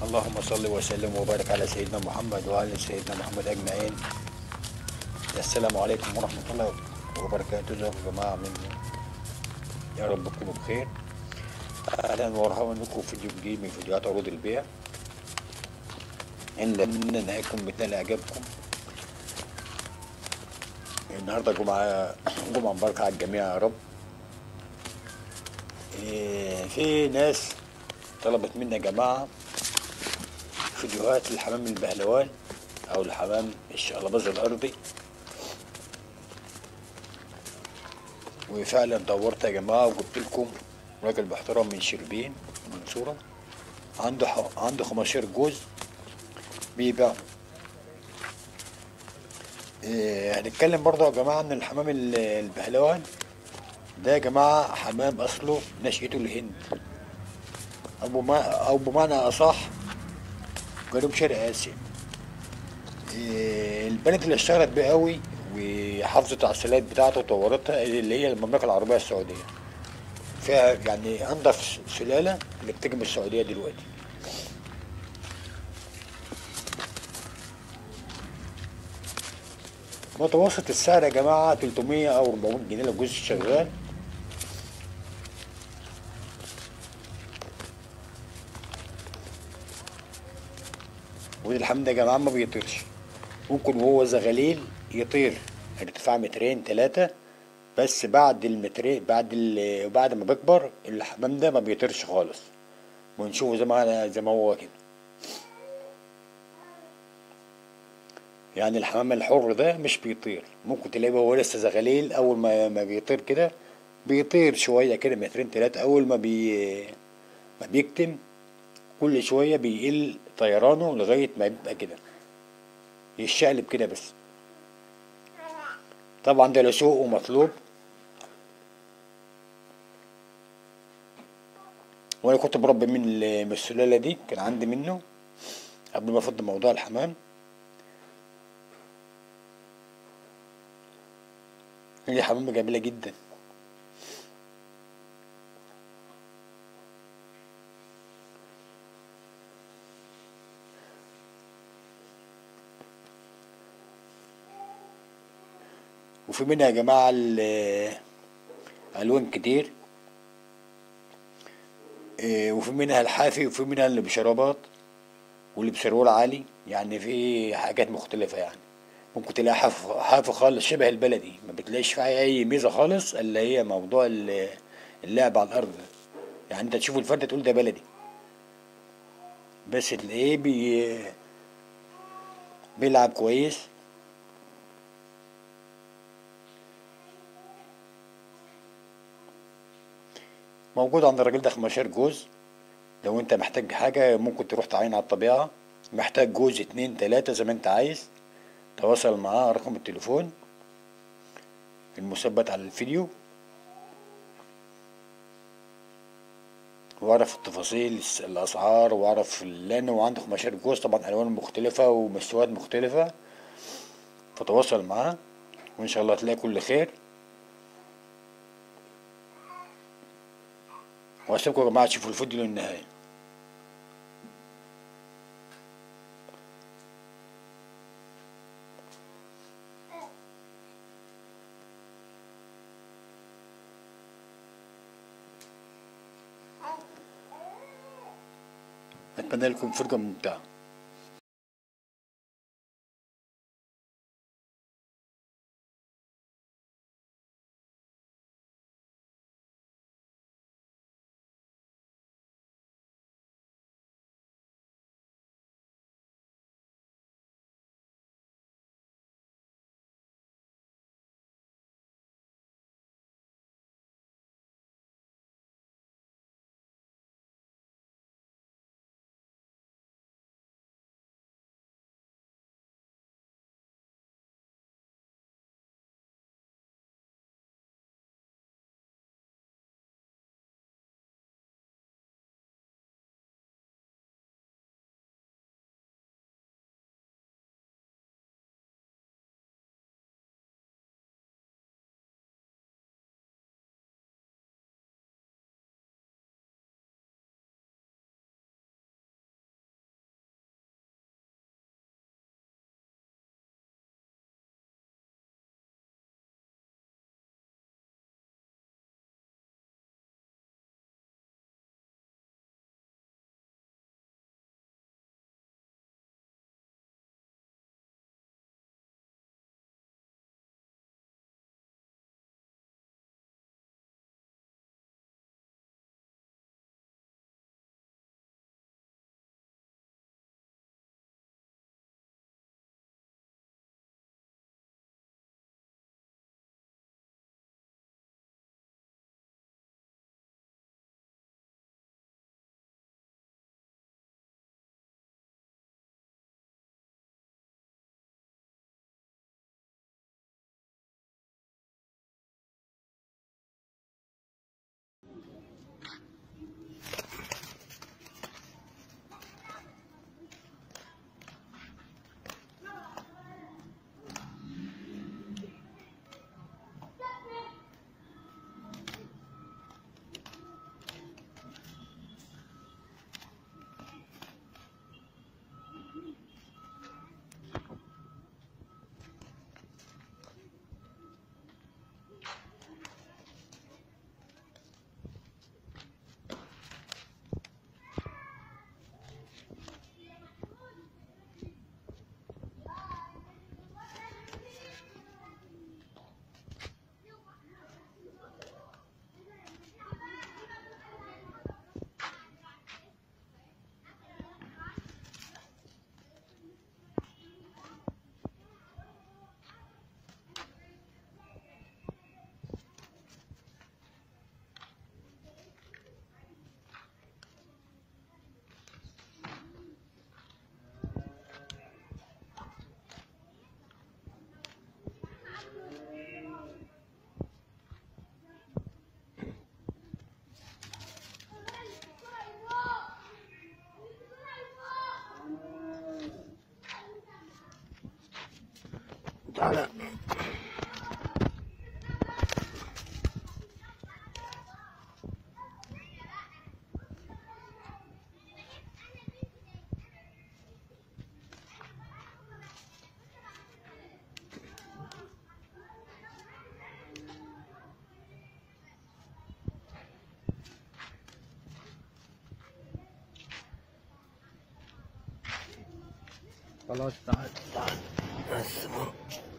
اللهم صل وسلم وبارك على سيدنا محمد وعلى سيدنا محمد اجمعين السلام عليكم ورحمه الله وبركاته ازيكم يا جماعه من يا رب تكونوا بخير اهلا ومرحبا بكم في فيديو جديد من فيديوهات عروض البيع ان لم ننهيكم بتنال اعجابكم النهارده جمعه جمعه مباركه على الجميع يا رب إيه، في ناس طلبت منا يا جماعه فيديوهات الحمام البهلوان او الحمام الشقلباز الارضي وفعلا دورت يا جماعه وجبت لكم راجل محترم من شربين المنصوره عنده ح... عنده 15 جوز بيبيع إيه هنتكلم برضه يا جماعه عن الحمام ال- البهلوان ده يا جماعه حمام اصله نشأته الهند او بما... او بمعنى اصح جنوب شرق اسيا إيه، البلد اللي اشتهرت بيه قوي وحافظت على السلالات بتاعته وطورتها اللي هي المملكه العربيه السعوديه فيها يعني انضف سلاله اللي بتيجي من السعوديه دلوقتي متوسط السعر يا جماعه 300 او 400 جنيه لو جزء شغال والحمد يا جماعه ما بيطيرش ممكن وهو زغليل يطير ارتفاع مترين تلاتة بس بعد المترين بعد ال... بعد ما بيكبر الحمام ده ما بيطيرش خالص ونشوفه زي ما زي ما هو كده يعني الحمام الحر ده مش بيطير ممكن تلاقيه هو لسه زغليل اول ما ما بيطير كده بيطير شويه كده مترين تلاتة اول ما بي ما بيكتم كل شويه بيقل طيرانه لغايه ما يبقى كده يشقلب كده بس طبعا ده له سوق ومطلوب وانا كنت مربي من ال- من السلاله دي كان عندي منه قبل ما افضل موضوع الحمام هي حمامة جميلة جدا وفي منها يا جماعة ال- ألوان كتير إيه، وفي منها الحافي وفي منها اللي بشرابات واللي بسرول عالي يعني في حاجات مختلفة يعني ممكن تلاقي حاف حافي خالص شبه البلدي ما بتلاقيش فيها أي ميزة خالص اللي هي موضوع ال- اللعب على الأرض ده يعني أنت تشوف الفرد تقول ده بلدي بس تلاقيه بي بيلعب كويس موجود عند الراجل ده 15 جوز لو انت محتاج حاجة ممكن تروح تعاين على الطبيعة محتاج جوز اتنين تلاتة زي ما انت عايز تواصل معاه رقم التليفون المثبت على الفيديو واعرف التفاصيل الس- الاسعار واعرف لانه عنده 15 جوز طبعا الوان مختلفة ومستويات مختلفة فتواصل معاه وان شاء الله تلاقي كل خير واسيبكم يا جماعة تشوفوا الفيديو للنهاية اتمنى لكم فرجة ممتعة تعالى خلاص تعال تعال بس